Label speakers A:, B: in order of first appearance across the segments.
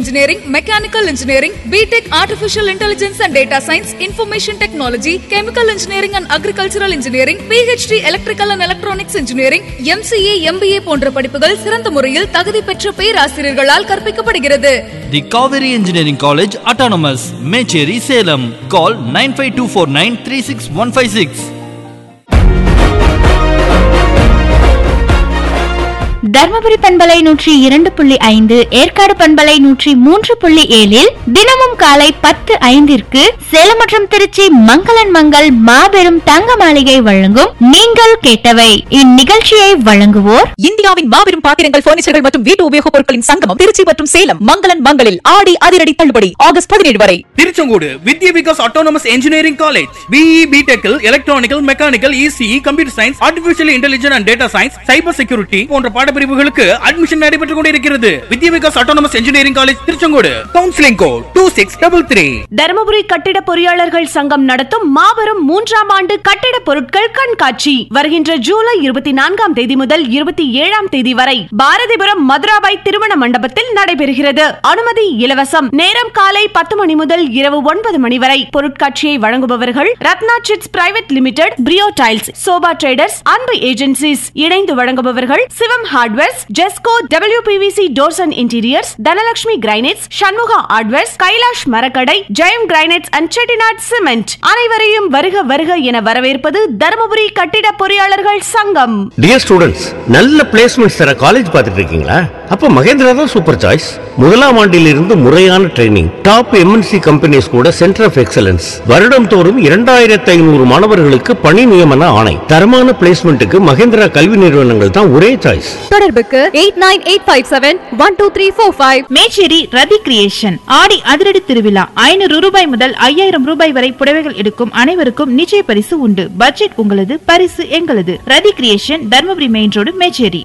A: Engineering mechanical engineering B Tech artificial intelligence and data science information technology chemical engineering and agricultural engineering PhD electrical and electronics engineering MCA MBA போன்ற படிப்புகள் சிறந்த முறையில் தகுதி பெற்ற பேராசிரியர்களால் கற்பிக்கப்படுகிறது
B: The Kaveri Engineering College Autonomous, Mecheri, Salem. Call 95249 36156.
C: Dharmapuri பண்பலை நூற்றி இரண்டு புள்ளி ஐந்து ஏற்காடு பண்பலை நூற்றி மூன்று புள்ளி ஏழில் தினமும் காலை பத்து ஐந்திற்கு சேலம் மற்றும் திருச்சி மங்களன் மங்கள் மாபெரும் தங்க மாளிகை வழங்கும் நீங்கள் கேட்டவை இந்நிகழ்ச்சியை வழங்குவோர்
D: இந்தியாவின் மாபெரும் பாத்திரங்கள் பர்னிச்சர்கள் மற்றும் வீட்டு உபயோகப் பொருட்களின் சங்கமம் திருச்சி மற்றும் சேலம் மங்களன் மங்களில் ஆடி அதிரடி தள்ளுபடி ஆகஸ்ட் பதினேழு வரை
E: Tiruchengode Vidya Vikas autonomous engineering college BE பிடெக்கில் electronical mechanical ECE computer science artificial intelligence and data science cyber security போன்ற பாடப்பிரிவுகளுக்கு அட்மிஷன் நடைபெற்றுக் கொண்டிருக்கிறது Vidya Vikas autonomous engineering college Tiruchengode counselling code two six double three
F: Dharmapuri கட்டிட பொறியாளர்கள் சங்கம் நடத்தும் மாபெரும் மூன்றாம் ஆண்டு கட்டிட பொருட்கள் கண்காட்சி வருகின்ற ஜூலை இருபத்தி நான்காம் தேதி முதல் இருபத்தி ஏழாம் தேதி வரை பாரதிபுரம் மதுராபாய் திருமண மண்டபத்தில் நடைபெறுகிறது அனுமதி இலவசம் நேரம் காலை பத்து மணி முதல் இரவு ஒன்பது மணி வரை பொருட்காட்சியை வழங்குபவர்கள் ரத்னா சிட்ஸ் பிரைவேட் லிமிடெட் பிரியோ tiles Sobha traders Anbu agencies இணைந்து வழங்குபவர்கள் சிவம் ஹார்ட்வேர்ஸ் ஜெஸ்கோ WPVC doors and interiors Dhanalakshmi granites Shanmuga hardwares Kailash மரக்கடை Jayam granites and Chettinad cement அனைவரையும் வருக வருக என வரவேற்பது தருமபுரி கட்டிட பொறியாளர்கள் சங்கம்
G: டியர் ஸ்டூடெண்ட்ஸ் நல்ல பிளேஸ்மெண்ட்ஸ் தர காலேஜ் பார்த்துட்டு இருக்கீங்களா அப்ப மகேந்திரா தான் சூப்பர் சாய்ஸ் முதலாம் ஆண்டிலிருந்து முறையான ட்ரைனிங் டாப் எம்என்சி கம்பெனிஸ் கூட சென்டர் ஆஃப் எக்ஸலன்ஸ் வருடம் தோறும் இரண்டாயிரத்தி ஐநூறு மாணவர்களுக்கு பணி நியமன ஆணை தரமான பிளேஸ்மெண்ட்டுக்கு மகேந்திரா கல்வி நிறுவனங்கள் தான் ஒரே சாய்ஸ்
H: தொடர்புக்கு eight nine eight five seven one two three four five
I: Mecheri Rathi creation ஆடி அதிரடி திருவிழா ஐநூறு ரூபாய் முதல் ஐயாயிரம் ரூபாய் வரை புடவைகள் எடுக்கும் அனைவருக்கும் நிச்சய பரிசு உண்டு பட்ஜெட் உங்களது பரிசு எங்களது Rathi creation Dharmapuri main road Mecheri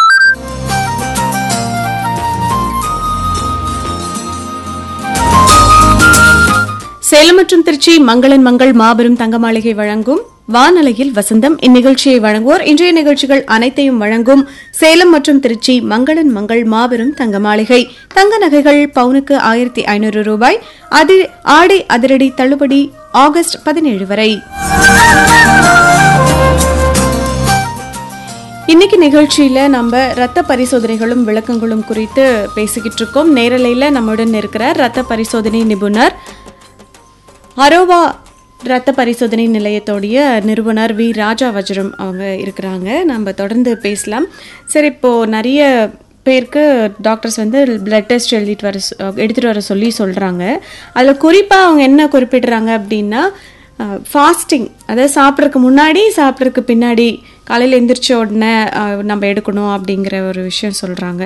F: Salem மற்றும் திருச்சி மங்களன் மங்கள் மாபெரும் தங்க மாளிகை வழங்கும் வானலையில் வசந்தம் இந்நிகழ்ச்சியை வழங்குவோர் இன்றைய நிகழ்ச்சிகள் அனைத்தையும் வழங்கும் சேலம் மற்றும் திருச்சி மங்களன் மங்கள் மாபெரும் தங்க மாளிகை தங்க நகைகள் பவுனுக்கு ஆயிரத்தி ஐநூறு ரூபாய் அதி ஆடை அதிரடி தள்ளுபடி ஆகஸ்ட் பதினேழு வரை இன்னைக்கு நிகழ்ச்சியில நம்ம ரத்த பரிசோதனைகளும் விளக்கங்களும் குறித்து பேசிக்கிட்டு இருக்கோம் நேரலையில நம்முடன் இருக்கிற ரத்த பரிசோதனை நிபுணர் அரோவா ரத்த பரிசோதனை நிலையத்தோடைய நிறுவனர் வி ராஜா வஜ்ரம் அவங்க இருக்கிறாங்க நம்ம தொடர்ந்து பேசலாம் சரி இப்போ நிறைய பேருக்கு டாக்டர்ஸ் வந்து பிளட் டெஸ்ட் எழுதிட்டு வர சொ- எடுத்துகிட்டு வர சொல்லி சொல்கிறாங்க அதில் குறிப்பாக அவங்க என்ன குறிப்பிடுறாங்க அப்படின்னா ஃபாஸ்டிங் அதாவது சாப்பிட்றதுக்கு முன்னாடி சாப்பிட்றதுக்கு பின்னாடி காலையில் எந்திரிச்ச உடனே அஹ், நம்ம எடுக்கணும் அப்படிங்கிற ஒரு விஷயம் சொல்கிறாங்க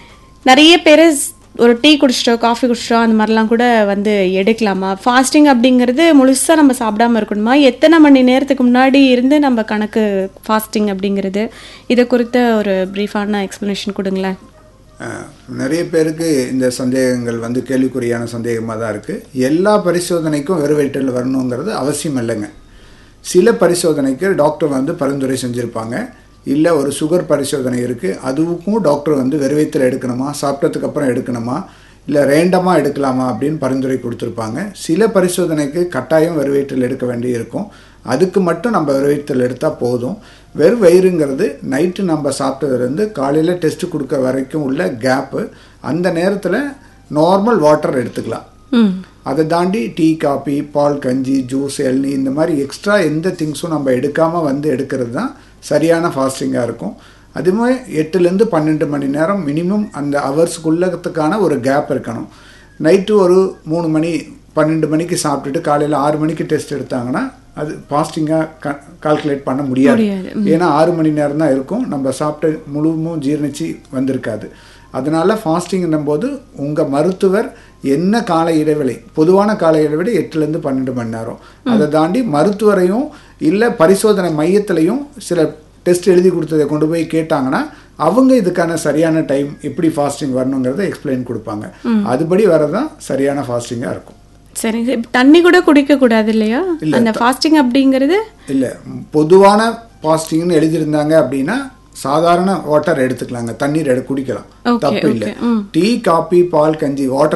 F: நிறைய பேர் ஒரு டீ குடிச்சிட்டோ காஃபி குடிச்சிட்டோ அந்த மாதிரிலாம் கூட வந்து எடுக்கலாமா ஃபாஸ்டிங் அப்படிங்கிறது முழுசாக நம்ம சாப்பிடாம இருக்கணுமா எத்தனை மணி நேரத்துக்கு முன்னாடி இருந்து நம்ம கணக்கு ஃபாஸ்டிங் அப்படிங்கிறது இதை குறித்த ஒரு ப்ரீஃபான எக்ஸ்ப்ளனேஷன் கொடுங்களேன்
J: அஹ், நிறைய பேருக்கு இந்த சந்தேகங்கள் வந்து கேள்விக்குறியான சந்தேகமாக தான் இருக்குது எல்லா பரிசோதனைக்கும் வெறும் வயிற்றில் வரணுங்கிறது அவசியம் இல்லைங்க சில பரிசோதனைக்கு டாக்டர் வந்து பரிந்துரை செஞ்சுருப்பாங்க இல்லை ஒரு சுகர் பரிசோதனை இருக்குது அதுவுக்கும் டாக்டர் வந்து வெறும் வயிற்றில் எடுக்கணுமா சாப்பிட்டதுக்கு அப்புறம் எடுக்கணுமா இல்லை ரேண்டமாக எடுக்கலாமா அப்படின்னு பரிந்துரை கொடுத்துருப்பாங்க சில பரிசோதனைக்கு கட்டாயம் வெறும் வயிற்றில் எடுக்க வேண்டி இருக்கும் அதுக்கு மட்டும் நம்ம வெறும் வயிற்றில் எடுத்தால் போதும் வெறும் வயிறுங்கிறது நைட்டு நம்ம சாப்பிட்டதுலேருந்து காலையில் டெஸ்ட் கொடுக்க வரைக்கும் உள்ள கேப்பு அந்த நேரத்தில் நார்மல் வாட்டர் எடுத்துக்கலாம் அதை தாண்டி டீ காபி பால் கஞ்சி ஜூஸ் எள்நீ இந்த மாதிரி எக்ஸ்ட்ரா எந்த திங்ஸும் நம்ம எடுக்காமல் வந்து எடுக்கிறது தான் சரியான ஃபாஸ்டிங்காக இருக்கும் அதுவுமே எட்டுலேருந்து பன்னெண்டு மணி நேரம் மினிமம் அந்த ஹவர்ஸுக்குள்ளத்துக்கான ஒரு கேப் இருக்கணும் நைட்டு ஒரு மூணு மணி பன்னெண்டு மணிக்கு சாப்பிட்டுட்டு காலையில் ஆறு மணிக்கு டெஸ்ட் எடுத்தாங்கன்னா அது ஃபாஸ்டிங்காக கால்குலேட் பண்ண முடியாது ஏன்னா ஆறு மணி நேரம் தான் இருக்கும் நம்ம சாப்பிட்ட முழுமும் ஜீரணிச்சு வந்திருக்காது அதனால ஃபாஸ்டிங்னும் போது உங்கள் மருத்துவர் என்ன கால இடைவெளி பொதுவான கால இடைவெளி எட்டுலேருந்து பன்னெண்டு மணி நேரம் அதை தாண்டி மருத்துவரையும் இல்லை பரிசோதனை மையத்திலையும் சில டெஸ்ட் எழுதி கொடுத்ததை கொண்டு போய் கேட்டாங்கன்னா அவங்க இதுக்கான சரியான டைம் எப்படி ஃபாஸ்டிங் வரணுங்கிறத எக்ஸ்பிளைன் கொடுப்பாங்க அதுபடி வரதான் சரியான ஃபாஸ்டிங்காக இருக்கும்
F: சரி இப்ப தண்ணி கூட குடிக்க கூடாது இல்லையா
J: இல்ல,
F: அந்த ஃபாஸ்டிங் அப்படிங்கிறது
J: இல்லை பொதுவான ஃபாஸ்டிங்னு எழுதியிருந்தாங்க அப்படின்னா சாதாரண வாட்டர் எடுத்துக்கலாங்க தண்ணீர் எடு குடிக்கலாம்
F: Okay,
J: தப்பு இல்லை
F: okay, ம்.
J: டீ காபி பால் கஞ்சி வாட்டர்